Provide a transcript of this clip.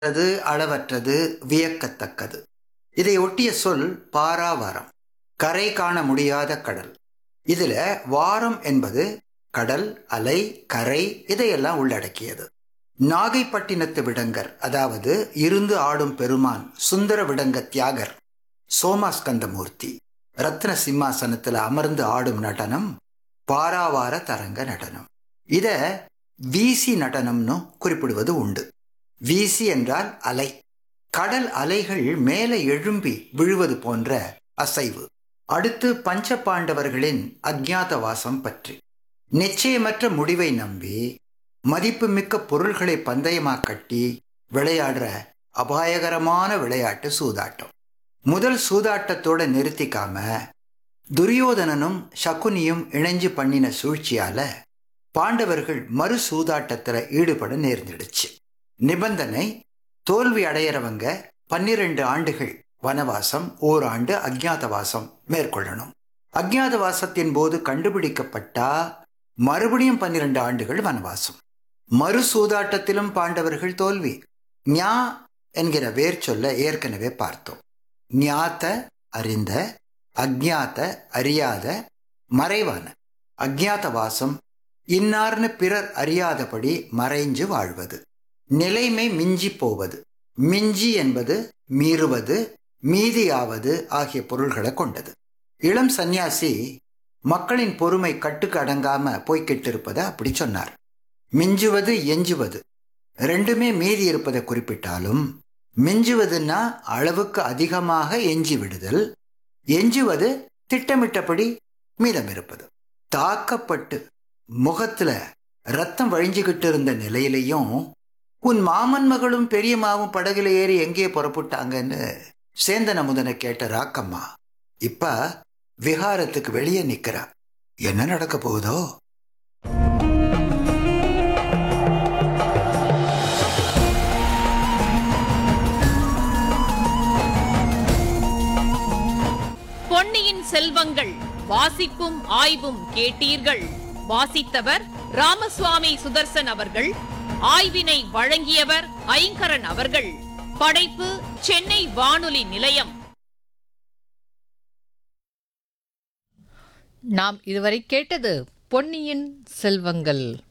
அது அளவற்றது வியக்கத்தக்கது இதை ஒட்டிய சொல் பாராவாரம் கரை காண முடியாத கடல் இதுல வாரம் என்பது கடல் அலை கரை இதையெல்லாம் உள்ளடக்கியது நாகைப்பட்டினத்து விடங்கர் அதாவது இருந்து ஆடும் பெருமான் சுந்தர விடங்க தியாகர் சோமாஸ்கந்தமூர்த்தி ரத்ன சிம்மாசனத்துல அமர்ந்து ஆடும் நடனம் பாராவார தரங்க நடனம் இத வீசி நடனம்னு குறிப்பிடுவது உண்டு வீசி என்றால் அலை கடல் அலைகள் மேலே எழும்பி விழுவது போன்ற அசைவு அடுத்து பஞ்ச பாண்டவர்களின் அஜ்ஞாதவாசம் பற்றி நிச்சயமற்ற முடிவை நம்பி மதிப்புமிக்க பொருள்களை பந்தயமா கட்டி விளையாடுற அபாயகரமான விளையாட்டு சூதாட்டம் முதல் சூதாட்டத்தோட நிறுத்திக்காம துரியோதனனும் சகுனியும் இணைஞ்சு பண்ணின சூழ்ச்சியால பாண்டவர்கள் மறு சூதாட்டத்துல ஈடுபட நேர்ந்துடுச்சு நிபந்தனை தோல்வி அடையிறவங்க பன்னிரண்டு ஆண்டுகள் வனவாசம் ஓராண்டு அஜ்ஞாதவாசம் மேற்கொள்ளணும் அஜ்ஞாதவாசத்தின் போது கண்டுபிடிக்கப்பட்டா மறுபடியும் பன்னிரண்டு ஆண்டுகள் வனவாசம் மறு சூதாட்டத்திலும் பாண்டவர்கள் தோல்வி ஞா என்கிற வேர் சொல்ல ஏற்கனவே பார்த்தோம் ஞாத்த அறிந்த அஜ்ஞாத்த அறியாத மறைவான அஜ்ஞாதவாசம் இன்னார்னு பிறர் அறியாதபடி மறைஞ்சு வாழ்வது நிலைமை மிஞ்சி போவது மிஞ்சி என்பது மீறுவது மீதியாவது ஆகிய பொருள்களை கொண்டது இளம் சந்நியாசி மக்களின் பொறுமை கட்டுக்கு அடங்காம போய்கிட்டு இருப்பதை அப்படி சொன்னார் மிஞ்சுவது எஞ்சுவது ரெண்டுமே மீதி இருப்பதை குறிப்பிட்டாலும் மிஞ்சுவதுன்னா அளவுக்கு அதிகமாக எஞ்சி விடுதல் எஞ்சுவது திட்டமிட்டபடி மீதம் இருப்பது தாக்கப்பட்டு முகத்துல ரத்தம் வழிஞ்சுகிட்டு இருந்த நிலையிலையும் உன் மாமன் மகளும் பெரியம்மாவும் படகுல ஏறி எங்கே புறப்பட்டாங்கன்னு சேந்தன முதனை கேட்ட ராக்கம்மா இப்ப விஹாரத்துக்கு வெளியே நிக்கிறா என்ன நடக்க போகுதோ பொன்னியின் செல்வங்கள் வாசிப்பும் ஆய்வும் கேட்டீர்கள் வாசித்தவர் ராமசுவாமி சுதர்சன் அவர்கள் ஆய்வினை வழங்கியவர் ஐங்கரன் அவர்கள் படைப்பு சென்னை வானொலி நிலையம் நாம் இதுவரை கேட்டது பொன்னியின் செல்வங்கள்